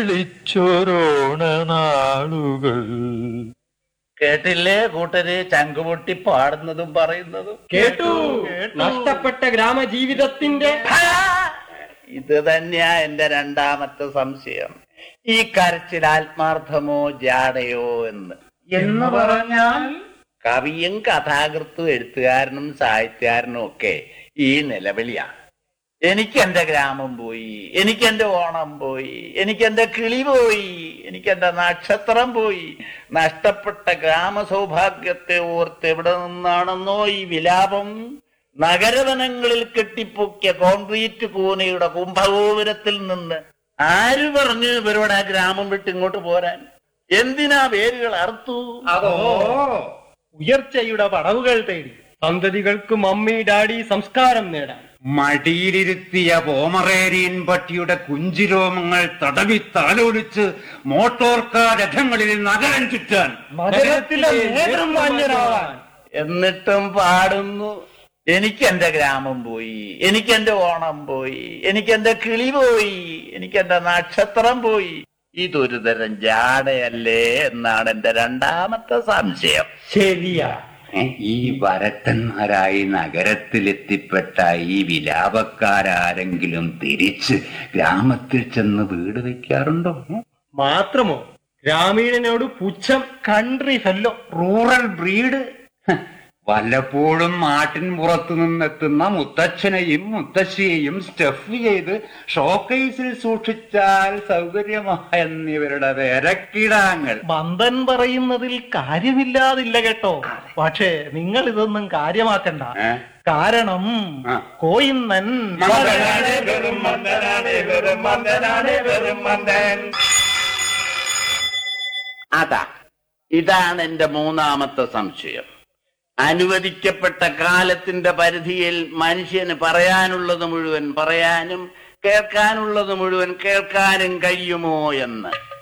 വിളിച്ചോരോണ നാളുകൾ കേട്ടില്ലേ കൂട്ടര് ചങ്കുപൊട്ടി പാടുന്നതും പറയുന്നതും കേട്ടു നഷ്ടപ്പെട്ട ഗ്രാമജീവിതത്തിന്റെ ആ! ഇത് തന്നെയാ എന്റെ രണ്ടാമത്തെ സംശയം ഈ കരച്ചിൽ ആത്മാർത്ഥമോ ജാടയോ എന്ന് എന്ന് പറഞ്ഞാൽ കവിയും കഥാകൃത്തും എഴുത്തുകാരനും സാഹിത്യകാരനും ഒക്കെ ഈ നിലവിളിയാണ് എനിക്ക് എന്റെ ഗ്രാമം പോയി എനിക്ക് എന്റെ ഓണം പോയി എനിക്ക് എന്റെ കിളി പോയി എനിക്ക് എന്റെ നക്ഷത്രം പോയി നഷ്ടപ്പെട്ട ഗ്രാമ സൗഭാഗ്യത്തെ ഓർത്ത് എവിടെ നിന്നാണെന്നോ ഈ വിലാപം നഗരവനങ്ങളിൽ കെട്ടിപ്പൊക്കിയ കോൺക്രീറ്റ് കൂനയുടെ കുംഭഗോപുരത്തിൽ നിന്ന് ആര് പറഞ്ഞു ഇവരോട് ആ ഗ്രാമം വിട്ട് ഇങ്ങോട്ട് പോരാൻ എന്തിനാ വേരുകൾ അറുത്തു അതോ ഉയർച്ചയുടെ പടവുകൾ തേടി സന്തതികൾക്ക് മമ്മി ഡാഡി സംസ്കാരം നേടാൻ മടിയിലിരുത്തിയ പോമറേരിയൻ പട്ടിയുടെ കുഞ്ചിരോമങ്ങൾ തടവി താലോലിച്ച് മോട്ടോർ കാർ രഥങ്ങളിൽ നഗരം ചുറ്റാൻ നഗരത്തിലെ നേതൃമാന്യരാവാൻ എന്നിട്ടും പാടുന്നു എനിക്ക് എന്റെ ഗ്രാമം പോയി എനിക്ക് എന്റെ ഓണം പോയി എനിക്ക് എന്റെ കിളി പോയി എനിക്ക് എന്റെ നക്ഷത്രം പോയി ഇതൊരു തരം ജാടയല്ലേ എന്നാണ് എന്റെ രണ്ടാമത്തെ സംശയം ശരിയാ ഏ, ഈ വരത്തന്മാരായി നഗരത്തിലെത്തിപ്പെട്ട ഈ വിലാപക്കാരാരെങ്കിലും തിരിച്ച് ഗ്രാമത്തിൽ ചെന്ന് വീട് വെക്കാറുണ്ടോ ഏ? മാത്രമോ ഗ്രാമീണനോട് പുച്ഛം കൺട്രി ഫെല്ലോ റൂറൽ ബ്രീഡ് ഹ, വല്ലപ്പോഴും നാട്ടിൻ പുറത്തു നിന്നെത്തുന്ന മുത്തച്ഛനെയും മുത്തശ്ശിയെയും സ്റ്റഫ് ചെയ്ത് ഷോക്കേസിൽ സൂക്ഷിച്ചാൽ സൗകര്യമായെന്നിവരുടെ വിരക്കിടാങ്ങൾ മന്ദൻ പറയുന്നതിൽ കാര്യമില്ലാതില്ല കേട്ടോ പക്ഷേ നിങ്ങൾ ഇതൊന്നും കാര്യമാക്കണ്ട ഏ? കാരണം ആ. കോയിന്നൻ മന്ദനാണ് വെറും മന്ദനാണ് വെറും മന്ദനാണ് വെറും മന്ദൻ അതാ ഇതാണ് എന്റെ മൂന്നാമത്തെ സംശയം അനുവദിക്കപ്പെട്ട കാലത്തിന്റെ പരിധിയിൽ മനുഷ്യന് പറയാനുള്ളത് മുഴുവൻ പറയാനും കേൾക്കാനുള്ളത് മുഴുവൻ കേൾക്കാനും കഴിയുമോ എന്ന്